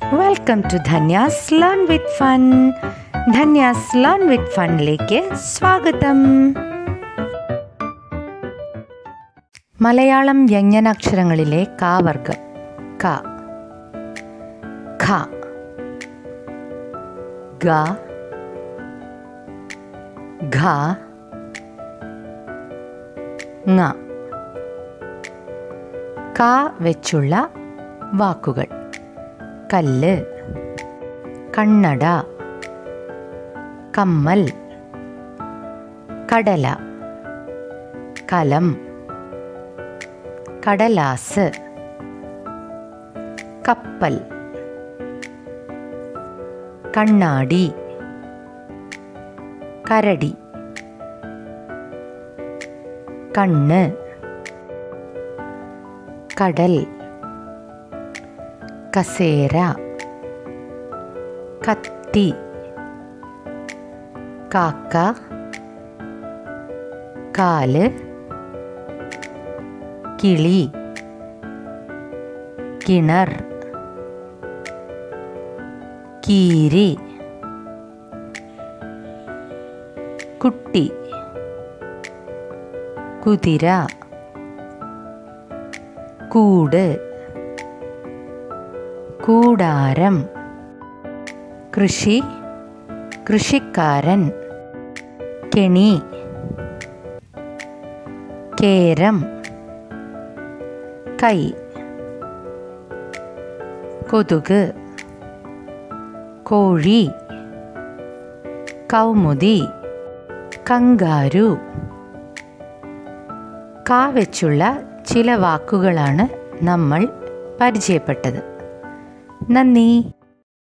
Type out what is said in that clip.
welcome to Dhanya's learn with fun Dhanya's learn with ഫണിലേക്ക് സ്വാഗതം മലയാളം വ്യഞ്ജനാക്ഷരങ്ങളിലെ കാവർഗം ക ഖ ഗ ഘ ങ ക വെച്ചുള്ള വാക്കുകൾ കല്ല് കണ്ണട കമ്മൽ കടല കലം കടലാസ് കപ്പൽ കണ്ണാടി കരടി കണ്ണ് കടൽ കസേര കത്തി കാക്ക കാല് കിളി കിണർ കീരി കുട്ടി കുതിര കൂട് കൂടാരം കൃഷി കൃഷിക്കാരൻ കെണി കേരം കൈ കൊതുക് കോഴി കൗമുദി കങ്കാരു കാ വെച്ചുള്ള ചില വാക്കുകളാണ് നമ്മൾ പരിചയപ്പെട്ടത് നന്ദി